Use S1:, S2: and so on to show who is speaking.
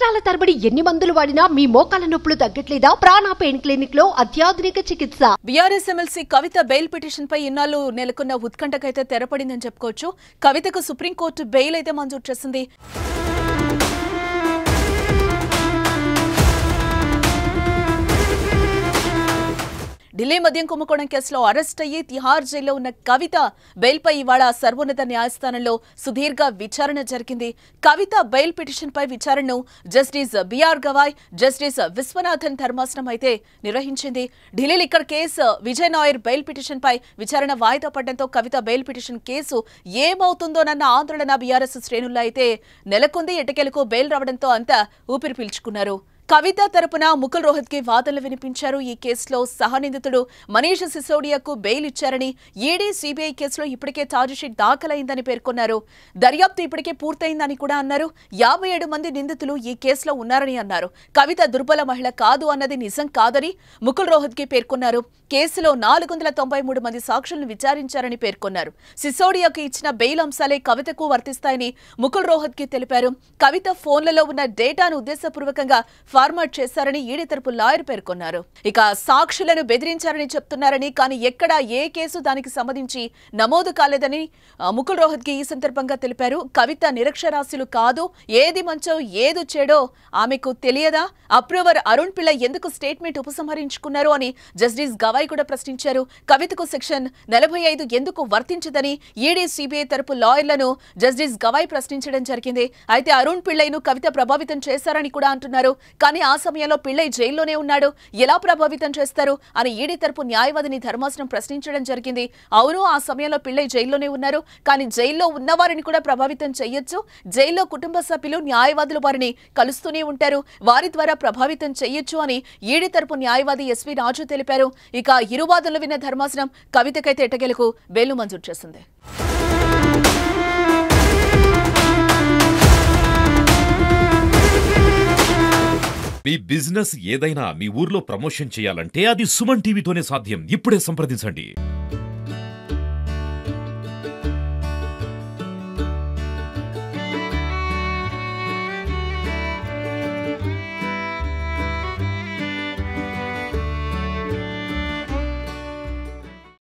S1: సంవత్సరాల తరబడి ఎన్ని మందులు వాడినా మీ మోకాల నొప్పులు తగ్గట్లేదా ప్రాణ పెయిన్ క్లినిక్ లో అత్యాధునిక చికిత్స
S2: BRS MLC Kavitha bail petition పై ఇన్నాళ్లు నెలకొన్న ఉత్కంఠకైతే తెరపడిందని చెప్పుకోవచ్చు కవితకు సుప్రీంకోర్టు బెయిల్ అయితే మంజూరు చేసింది ఢిల్లీ మద్యం కుంభకోణం కేసులో అరెస్ట్ అయ్యి తిహార్ జైల్లో ఉన్న కవిత బెయిల్పై ఇవాళ సర్వోన్నత న్యాయస్థానంలో సుదీర్ఘ విచారణ జరిగింది కవిత బెయిల్ పిటిషన్పై విచారణను జస్టిస్ బిఆర్ గవాయ్ జస్టిస్ విశ్వనాథన్ ధర్మాసనం అయితే నిర్వహించింది Delhi liquor case Vijay Nair bail పిటిషన్పై విచారణ వాయిదా పడడంతో కవిత బెయిల్ పిటిషన్ కేసు ఏమవుతుందోనన్న ఆందోళన బీఆర్ఎస్ శ్రేణుల్లో అయితే నెలకొంది ఎటకెలకు బెయిల్ రావడంతో అంతా ఊపిరి పీల్చుకున్నారు కవిత తరపున ముకుల్ రోహత్ కి వాదనలు వినిపించారు ఈ కేసులో సహనిందితుడు మనీష్ సిసోడియాకు బెయిల్ ఇచ్చారని ఈడీ సిబిఐ కేసులో ఇప్పటికే ఛార్జిషీట్ దాఖలైందని పేర్కొన్నారు దర్యాప్తు ఇప్పటికే పూర్తయిందని కూడా అన్నారు యాభై ఏడు మంది నిందితులు ఈ కేసులో ఉన్నారని అన్నారు కవిత దుర్బల మహిళ కాదు అన్నది నిజం కాదని ముకుల్ రోహత్ కి పేర్కొన్నారు కేసులో నాలుగు వందల తొంభై మూడు మంది సాక్షులను విచారించారని పేర్కొన్నారు సిసోడియాకు ఇచ్చిన బెయిల్ అంశాలే కవితకు వర్తిస్తాయని ముకుల్ రోహత్ కి తెలిపారు కవిత ఫోన్లలో ఉన్న డేటాను ఉద్దేశపూర్వకంగా ఫార్మాట్ చేశారని ఈడీ తరపు లాయర్ పేర్కొన్నారు ఇక సాక్షులను బెదిరించారని చెప్తున్నారని కానీ ఎక్కడా ఏ కేసు దానికి సంబంధించి నమోదు కాలేదని ఆ, ముకుల్ రోహత్ కి ఈ సందర్భంగా తెలిపారు కవిత నిరక్షరాస్యులు కాదు ఏది మంచో ఏది చెడో ఆమెకు తెలియదా అప్రూవర్ అరుణ్ పిల్ల ఎందుకు స్టేట్మెంట్ ఉపసంహరించుకున్నారు అని జస్టిస్ గవాయ్ కూడా ప్రశ్నించారు కవితకు సెక్షన్ నలభై ఐదు ఎందుకు వర్తించదని ఈడీ సిబిఐ తరపు లాయర్లను జస్టిస్ గవాయ్ ప్రశ్నించడం జరిగింది అయితే అరుణ్ పిళ్ళైను కవిత ప్రభావితం చేశారని కూడా అంటున్నారు కానీ ఆ సమయంలో పిళ్ళై జైల్లోనే ఉన్నాడు ఎలా ప్రభావితం చేస్తారు అని ఈడీ తరపు న్యాయవాదిని ధర్మాసనం ప్రశ్నించడం జరిగింది అవును ఆ సమయంలో పిళ్ళై జైల్లోనే ఉన్నారు కానీ జైల్లో ఉన్నవారిని కూడా ప్రభావితం చేయొచ్చు జైల్లో కుటుంబ సభ్యులు న్యాయవాదులు వారిని కలుస్తూనే ఉంటారు వారి ద్వారా ప్రభావితం చేయొచ్చు అని ఈడీ తరపు న్యాయవాది ఎస్వి రాజు తెలిపారు ఇక ఇరువాదనలు విన్న ధర్మాసనం కవితకైతే ఎట్టగెలకు బెయిలు మంజూరు చేసింది
S3: మీ బిజినెస్ ఏదైనా మీ ఊర్లో ప్రమోషన్ చేయాలంటే అది సుమన్ టీవీతోనే సాధ్యం ఇప్పుడే సంప్రదించండి